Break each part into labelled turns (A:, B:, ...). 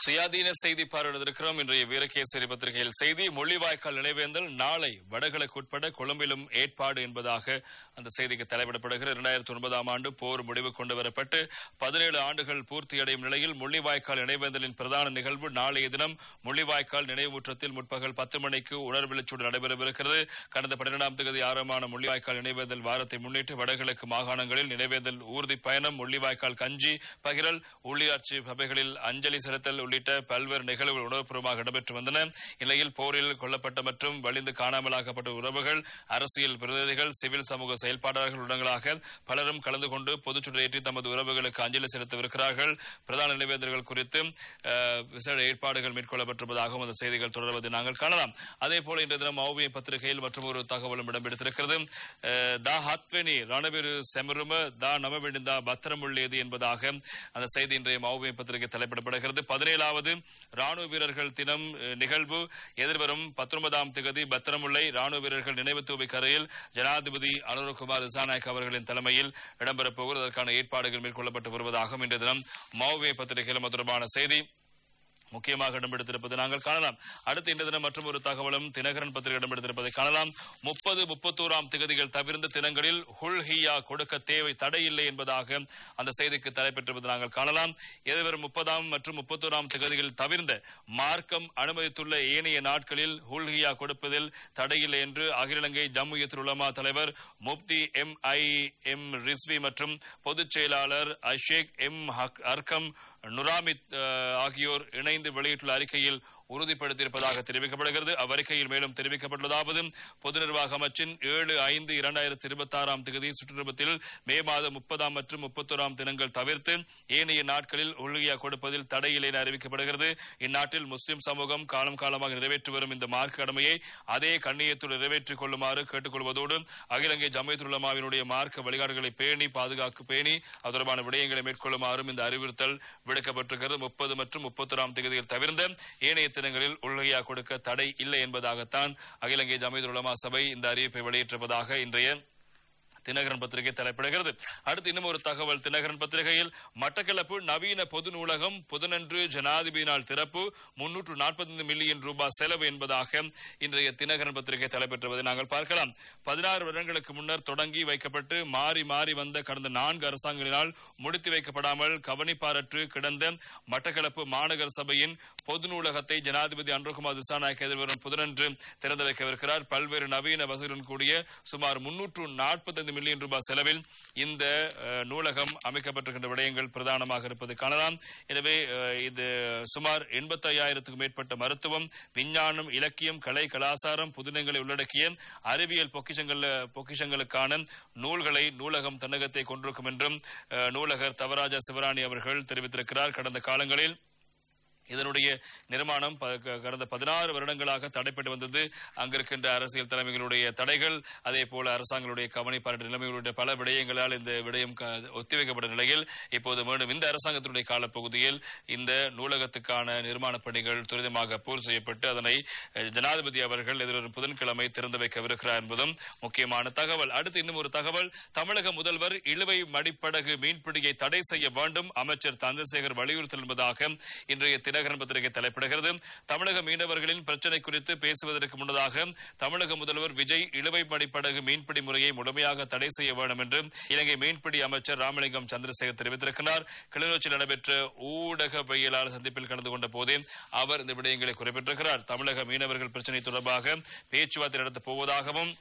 A: சுயாதீன செய்தி பார்வையிட்டிருக்கிறோம் இன்றைய வீரகேசரி பத்திரிகையில் செய்தி முள்ளிவாய்க்கால் நினைவேந்தல் நாளை வடகிழக்கு உட்பட கொழும்பிலும் ஏற்பாடு என்பதாக அந்த செய்திக்கு தலைவிடப்படுகிறது இரண்டாயிரத்தி ஒன்பதாம் ஆண்டு போர் முடிவு கொண்டு வரப்பட்டு பதினேழு ஆண்டுகள் பூர்த்தியடையும் நிலையில் முள்ளிவாய்க்கால் நினைவேந்தலின் பிரதான நிகழ்வு நாளைய தினம் முள்ளிவாய்க்கால் நினைவுற்றத்தில் முற்பகல் பத்து மணிக்கு உணர்வெளிச்சூடு நடைபெறவிருக்கிறது கடந்த பன்னிரெண்டாம் தேதி ஆரம்பமான முள்ளிவாய்க்கால் நினைவேந்தல் வாரத்தை முன்னிட்டு வடகிழக்கு மாகாணங்களில் நினைவேந்தல் ஊர்தி பயணம் முள்ளிவாய்க்கால் கஞ்சி பகிரல் உள்ளாட்சி சபைகளில் அஞ்சலி செலுத்தல் உள்ளிட்ட பல்வேறு நிகழ்வுகள் உணவுபூர்வமாக இடம்பெற்று வந்தன இந்நிலையில் போரில் கொல்லப்பட்ட மற்றும் வலிந்து காணாமலாக்கப்பட்ட உறவுகள் அரசியல் பிரதிநிதிகள் சிவில் சமூக செயல்பாட்டாளர்கள் உடங்களாக பலரும் கலந்து கொண்டு பொதுச்சுடரேற்றி தமது உறவுகளுக்கு அஞ்சலி செலுத்தவிருக்கிறார்கள் பிரதான நினைவேந்தல்கள் குறித்து அஹ், விசேட ஏற்பாடுகள் மேற்கொள்ளப்பட்டிருப்பதாகவும் அந்த செய்திகள் தொடர்வதை நாங்கள் காணலாம் அதே போல இன்றைய தினம் மௌவிய பத்திரிகையில் மற்றும் ஒரு தகவலும் இடம்பெடுத்திருக்கிறது அஹ், தா ஹத்வெனி ரணவீரு செமரும தா நமவெடிந்தா பத்திரமுள்ளேது என்பதாக அந்த செய்தி இன்றைய மௌவிய பத்திரிகை தலைப்பிடப்படுகிறது பதினேழாவது ராணுவ வீரர்கள் தினம் அஹ், நிகழ்வு எதிர்வரும் பத்தொன்பதாம் திகதி பத்திரமுல்லை ராணுவ வீரர்கள் நினைவு தூவி கரையில் ஜனாதிபதி அனுரகுமார் திசாநாயக் அவர்களின் தலைமையில் இடம்பெறப் போகிறது அதற்கான ஏற்பாடுகள் மேற்கொள்ளப்பட்டு வருவதாகவும் இன்றைய தினம் மௌவிய பத்திரிகையில் அது தொடர்பான செய்தி முக்கியமாக இடம்பெடுத்திருப்பதை நாங்கள் காணலாம் அடுத்து இந்த தினம் மற்றும் ஒரு தகவலும் தினகரன் பத்திரிகை இடம்பெடுத்திருப்பதை காணலாம் முப்பது முப்பத்தோராம் திகதிகள் தவிர்ந்த தினங்களில் ஹுல் ஹியா கொடுக்க தேவை தடை இல்லை என்பதாக அந்த செய்திக்கு தலைப்பெற்றிருப்பதை நாங்கள் காணலாம் எதிர்வரும் முப்பதாம் மற்றும் முப்பத்தோராம் திகதிகள் தவிர்ந்த மார்க்கம் அனுமதித்துள்ள ஏனைய நாட்களில் ஹுல் ஹியா கொடுப்பதில் தடையில்லை என்று அகில இலங்கை ஜம்முயத்துல் உலமா தலைவர் Mufti M I M Rizvi மற்றும் பொதுச் செயலாளர் அஷேக் எம் ஹக்- அர்கம் நுராமித் அஹ், ஆகியோர் இணைந்து வெளியிட்டுள்ள அறிக்கையில் உறுதிப்படுத்தியிருப்பதாக தெரிவிக்கப்படுகிறது அவ்வறிக்கையில் மேலும் தெரிவிக்கப்பட்டுள்ளதாவது பொது நிர்வாக அமைச்சின் ஏழு ஐந்து இரண்டாயிரத்தி இருபத்தி ஆறாம் தேதி சுற்றுலாத்தில் மே மாதம் முப்பதாம் மற்றும் முப்பத்தோராம் தினங்கள் தவிர்த்து ஏனைய நாட்களில் ஒழுகியா கொடுப்பதில் தடையில்லை என அறிவிக்கப்படுகிறது இந்நாட்டில் முஸ்லிம் சமூகம் காலம் காலமாக நிறைவேற்றி வரும் இந்த மார்க் கடமையை அதே கண்ணியத்துடன் நிறைவேற்றிக் கொள்ளுமாறு கேட்டுக்கொள்வதோடு அகில இலங்கை ஜமைத்துலமாவினுடைய மார்க்க வழிகாடுகளை பேணி பாதுகாப்பு பேணி அது தொடர்பான விடயங்களை மேற்கொள்ளுமாறும் இந்த அறிவுறுத்தல் விடுக்கப்பட்டிருக்கிறது முப்பது மற்றும் முப்பத்தொராம் தேதியில் தவிர்ந்த ஏனைய தினங்களில் உள்கையா கொடுக்க தடை இல்லை என்பதாகத்தான் அகில இலங்கை ஜமீது உலமா சபை இந்த அறிவிப்பை வெளியிட்டிருப்பதாக இன்றைய தினகரன் பத்திரிகை தலைப்பிடுகிறது அடுத்து இன்னும் ஒரு தகவல் தினகரன் பத்திரிகையில் மட்டக்களப்பு நவீன பொது நூலகம் புதனன்று ஜனாதிபதியினால் திறப்பு முன்னூற்று நாற்பத்தைந்து மில்லியன் ரூபாய் செலவு என்பதாக இன்றைய தினகரன் பத்திரிகை தலைப்பெற்றுவதை நாங்கள் பார்க்கலாம் பதினாறு வருடங்களுக்கு முன்னர் தொடங்கி வைக்கப்பட்டு மாறி மாறி வந்த கடந்த நான்கு அரசாங்கங்களினால் முடித்து வைக்கப்படாமல் கவனிப்பாரற்று கிடந்த மட்டக்களப்பு மாநகர சபையின் பொது நூலகத்தை ஜனாதிபதி அன்ருகுமார் திசாநாயக் எதிர்வரும் புதனன்று திறந்து வைக்கவிருக்கிறார் பல்வேறு நவீன வசதியுடன் கூடிய சுமார் முன்னூற்று நாற்பத்தைந்து மில்லியன் ரூபாய் செலவில் இந்த அஹ், நூலகம் அமைக்கப்பட்டிருக்கின்ற விடயங்கள் பிரதானமாக இருப்பதை காணலாம் எனவே அஹ், இது சுமார் எண்பத்தி ஐயாயிரத்துக்கும் மேற்பட்ட மருத்துவம் விஞ்ஞானம் இலக்கியம் கலை கலாசாரம் புதினங்களை உள்ளடக்கிய அறிவியல் பொக்கிஷங்கள் பொக்கிஷங்களுக்கான நூல்களை நூலகம் தன்னகத்தை கொண்டிருக்கும் என்றும் அஹ், நூலகர் தவராஜா சிவராணி அவர்கள் தெரிவித்திருக்கிறார் கடந்த காலங்களில் இதனுடைய நிர்மாணம் ப- க- கடந்த பதினாறு வருடங்களாக தடைப்பட்டு வந்தது அங்கிருக்கின்ற அரசியல் தலைமைகளுடைய தடைகள் அதே போல அரசாங்களுடைய கவனிப்பாட்டு நிலைமைகளுடைய பல விடயங்களால் இந்த விடயம் க- ஒத்திவைக்கப்பட்ட நிலையில் இப்போது மீண்டும் இந்த அரசாங்கத்தினுடைய காலப்பகுதியில் இந்த நூலகத்துக்கான நிர்மாணப் பணிகள் துரிதமாக பூர்த்தி செய்யப்பட்டு அதனை அஹ், ஜனாதிபதி அவர்கள் எதிர்வரும் புதன்கிழமை திறந்து வைக்கவிருக்கிறார் என்பதும் முக்கியமான தகவல் அடுத்து இன்னும் ஒரு தகவல் தமிழக முதல்வர் இழுவை மடிப்படகு மீன்பிடியை தடை செய்ய வேண்டும் அமைச்சர் தந்தசேகர் வலியுறுத்தல் என்பதாக இன்றைய தினகரன் பத்திரிகை தலைப்பிடுகிறது தமிழக மீனவர்களின் பிரச்சினை குறித்து பேசுவதற்கு முன்னதாக தமிழக முதல்வர் விஜய் இழுவை மடிப்படகு மீன்பிடி முறையை முழுமையாக தடை செய்ய வேண்டும் என்று இலங்கை மீன்பிடி அமைச்சர் ராமலிங்கம் சந்திரசேகர் தெரிவித்திருக்கிறார் கிளிநொச்சியில் நடைபெற்ற ஊடகவியலாளர் சந்திப்பில் கலந்து கொண்ட போதே அவர் இந்த விடயங்களை குறிப்பிட்டிருக்கிறார் தமிழக மீனவர்கள் பிரச்சினை தொடர்பாக பேச்சுவார்த்தை நடத்தப் போவதாகவும்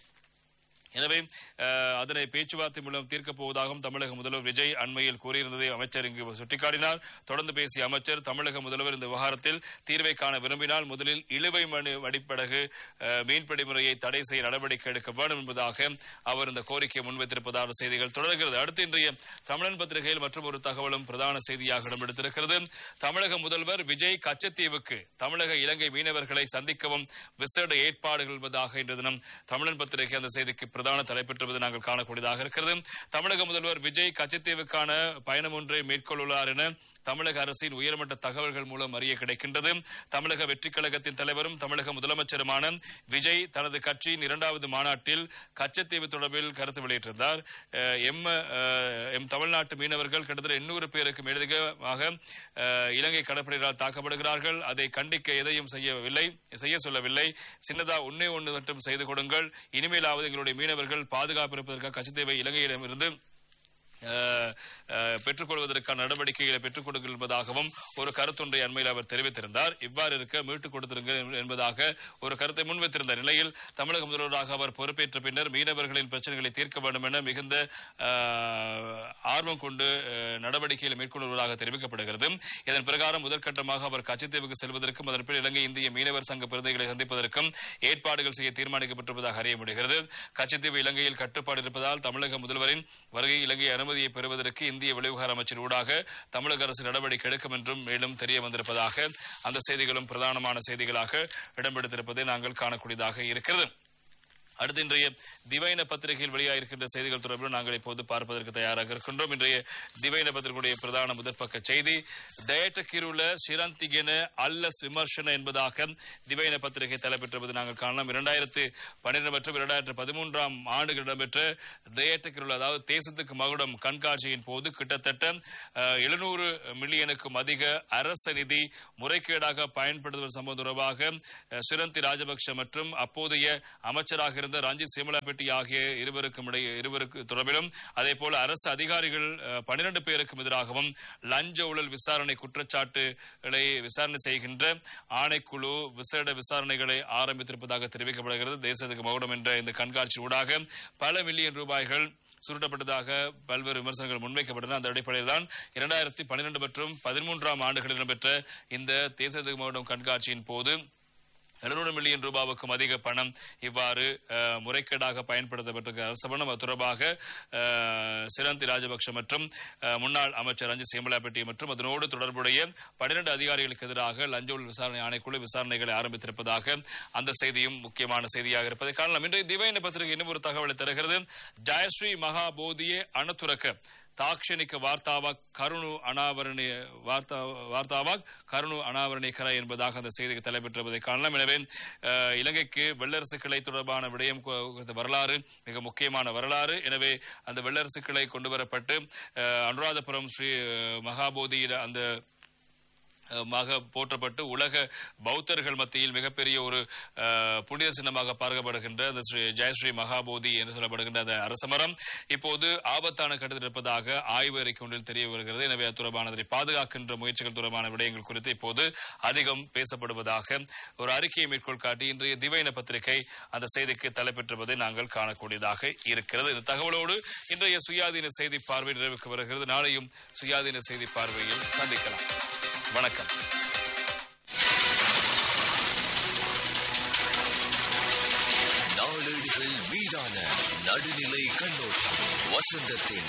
A: எனவே அஹ், அதனை பேச்சுவார்த்தை மூலம் தீர்க்கப் போவதாகவும் தமிழக முதல்வர் விஜய் அண்மையில் கூறியிருந்ததை அமைச்சர் இங்கு சுட்டிக்காட்டினார் தொடர்ந்து பேசிய அமைச்சர் தமிழக முதல்வர் இந்த விவகாரத்தில் தீர்வை காண விரும்பினால் முதலில் இழுவை மணி வடிப்படகு அஹ், மீன்பிடி முறையை தடை செய்ய நடவடிக்கை எடுக்க வேண்டும் என்பதாக அவர் இந்த கோரிக்கையை முன்வைத்திருப்பதாக செய்திகள் தொடர்கிறது அடுத்து இன்றைய தமிழன் பத்திரிகையில் மற்றும் ஒரு தகவலும் பிரதான செய்தியாக இடம்பெடுத்திருக்கிறது தமிழக முதல்வர் விஜய் கச்சத்தீவுக்கு தமிழக இலங்கை மீனவர்களை சந்திக்கவும் விசேட ஏற்பாடுகள் என்பதாக இன்று தினம் தமிழன் பத்திரிகை அந்த செய்திக்கு பிரதான தலைப்பெற்றுவது நாங்கள் காணக்கூடியதாக இருக்கிறது தமிழக முதல்வர் விஜய் கச்சத்தீவுக்கான பயணம் ஒன்றை மேற்கொள்ளுள்ளார் என தமிழக அரசின் உயர்மட்ட தகவல்கள் மூலம் அறிய கிடைக்கின்றது தமிழக வெற்றிக் கழகத்தின் தலைவரும் தமிழக முதலமைச்சருமான விஜய் தனது கட்சியின் இரண்டாவது மாநாட்டில் கச்சத்தீவு தொடர்பில் கருத்து வெளியிட்டிருந்தார் அஹ், எம் அஹ், எம் தமிழ்நாட்டு மீனவர்கள் கிட்டத்தட்ட எண்ணூறு பேருக்கு மேலதிகமாக அஹ், இலங்கை கடற்படையினரால் தாக்கப்படுகிறார்கள் அதை கண்டிக்க எதையும் செய்யவில்லை செய்ய சொல்லவில்லை சின்னதா ஒன்னே ஒன்று மட்டும் செய்து கொடுங்கள் இனிமேலாவது எங்களுடைய மீனவர்கள் பாதுகாப்பு இருப்பதற்காக கச்சத்தீவை இலங்கையிடமிருந்து அஹ், அஹ், பெற்றுக்கொள்வதற்கான நடவடிக்கைகளை பெற்றுக் கொடுங்கள் என்பதாகவும் ஒரு கருத்தொன்றை அண்மையில் அவர் தெரிவித்திருந்தார் இவ்வாறு இருக்க மீட்டுக் கொடுத்திருங்க என்பதாக ஒரு கருத்தை முன்வைத்திருந்த நிலையில் தமிழக முதல்வராக அவர் பொறுப்பேற்ற பின்னர் மீனவர்களின் பிரச்சனைகளை தீர்க்க வேண்டும் என மிகுந்த அஹ், ஆர்வம் கொண்டு அஹ், நடவடிக்கைகளை மேற்கொண்டு வருவதாக தெரிவிக்கப்படுகிறது இதன் பிரகாரம் முதற்கட்டமாக அவர் கச்சத்தீவுக்கு செல்வதற்கும் அதன் பின் இலங்கை இந்திய மீனவர் சங்க பிரதிகளை சந்திப்பதற்கும் ஏற்பாடுகள் செய்ய தீர்மானிக்கப்பட்டிருப்பதாக அறிய முடிகிறது கச்சத்தீவு இலங்கையில் கட்டுப்பாடு இருப்பதால் தமிழக முதல்வரின் வருகை இலங்கை அனுமதியை பெறுவதற்கு இந்திய வெளிவிவகார அமைச்சர் ஊடாக தமிழக அரசு நடவடிக்கை எடுக்கும் என்றும் மேலும் தெரிய வந்திருப்பதாக அந்த செய்திகளும் பிரதானமான செய்திகளாக இடம்பெடுத்திருப்பதை நாங்கள் காணக்கூடியதாக இருக்கிறது அடுத்து இன்றைய திவைன பத்திரிகையில் வெளியாகிருக்கின்ற செய்திகள் தொடர்பில் நாங்கள் இப்போது பார்ப்பதற்கு தயாராக இருக்கின்றோம் இன்றைய திவைன பத்திரிகையுடைய பிரதான முதற்பக்க செய்தி தயட்டக்கிருள சிரந்திகென அல்லஸ் விமர்சன என்பதாக திவைன பத்திரிகை தலைப்பெற்றுவது நாங்கள் காணலாம் இரண்டாயிரத்து பன்னிரண்டு மற்றும் இரண்டாயிரத்து பதிமூன்றாம் ஆண்டுகள் இடம்பெற்ற தயட்டக்கிருள அதாவது தேசத்துக்கு மகுடம் கண்காட்சியின் போது கிட்டத்தட்ட எழுநூறு மில்லியனுக்கும் அதிக அரச நிதி முறைகேடாக பயன்படுத்துவது சம்பவம் தொடர்பாக அஹ், சிரந்தி ராஜபக்ஷ மற்றும் அப்போதைய அமைச்சராக இருந்த ரஞ்சித் சிமலாபெட்டி ஆகிய இருவருக்கும் இடையே இருவருக்கு தொடர்பிலும் அதே போல அரசு அதிகாரிகள் பனிரெண்டு பேருக்கும் எதிராகவும் லஞ்ச ஊழல் விசாரணை குற்றச்சாட்டுகளை விசாரணை செய்கின்ற ஆணைக்குழு விசேட விசாரணைகளை ஆரம்பித்திருப்பதாக தெரிவிக்கப்படுகிறது தேசத்துக்கு மகுடம் என்ற இந்த கண்காட்சி ஊடாக பல மில்லியன் ரூபாய்கள் சுருட்டப்பட்டதாக பல்வேறு விமர்சனங்கள் முன்வைக்கப்பட்டன அந்த அடிப்படையில் தான் இரண்டாயிரத்தி பன்னிரண்டு மற்றும் பதிமூன்றாம் ஆண்டுகளில் இடம்பெற்ற இந்த தேசத்துக்கு மகுடம் கண்காட்சியின் போது எழுநூறு மில்லியன் ரூபாவுக்கும் அதிக பணம் இவ்வாறு அஹ், முறைகேடாக பயன்படுத்தப்பட்டிருக்க அரசு பணம் அது தொடர்பாக அஹ், சிரந்தி ராஜபக்ஷ மற்றும் அஹ், முன்னாள் அமைச்சர் ரஞ்சித் சிமலாபெட்டி மற்றும் அதனோடு தொடர்புடைய பன்னிரண்டு அதிகாரிகளுக்கு எதிராக லஞ்ச ஊழல் விசாரணை ஆணைக்குழு விசாரணைகளை ஆரம்பித்திருப்பதாக அந்த செய்தியும் முக்கியமான செய்தியாக இருப்பதை காணலாம் இன்றைய திவைன பத்திரிகை இன்னும் ஒரு தகவலை தருகிறது ஜெயஸ்ரீ மகாபோதியே அணுத்துறக்க தாக்ஷணிಕ ವಾರ್ತಾವ ಕರುಣು ಅನಾವರಣೆ ವಾರ್ತಾ ವಾರ್ತಾವ கருணு அனாவரணிகர என்பதாக அந்த செய்திக்கு தலைப்பெற்றிருப்பதை காணலாம் எனவே அஹ், இலங்கைக்கு வெள்ளரசு கிளை தொடர்பான விடயம் கு- குறித்த வரலாறு மிக முக்கியமான வரலாறு எனவே அந்த வெள்ளரசு கிளை கொண்டு வரப்பட்டு அஹ், அனுராதபுரம் ஸ்ரீ அஹ், மகாபோதியிட அந்த அஹ், மாக போற்றப்பட்டு உலக பௌத்தர்கள் மத்தியில் மிகப்பெரிய ஒரு அஹ், புனித சின்னமாக பார்க்கப்படுகின்ற அந்த ஸ்ரீ ஜெயஸ்ரீ மகாபோதி என்று சொல்லப்படுகின்ற அந்த அரசமரம் இப்போது ஆபத்தான கட்டத்தில் இருப்பதாக ஆய்வு அறிக்கை ஒன்றில் தெரிய வருகிறது எனவே அது தொடர்பானதை பாதுகாக்கின்ற முயற்சிகள் தொடர்பான விடயங்கள் குறித்து இப்போது அதிகம் பேசப்படுவதாக ஒரு அறிக்கையை மேற்கோள் காட்டி இன்றைய திவைன பத்திரிகை அந்த செய்திக்கு தலைப்பெற்றுவதை நாங்கள் காணக்கூடியதாக இருக்கிறது இந்த தகவலோடு இன்றைய சுயாதீன செய்தி பார்வை நிறைவுக்கு வருகிறது நாளையும் சுயாதீன செய்தி பார்வையில் சந்திக்கலாம் வணக்கம்
B: நாளேடுகள் மீதான நடுநிலை கண்ணோட்டம் வசந்தத்தின்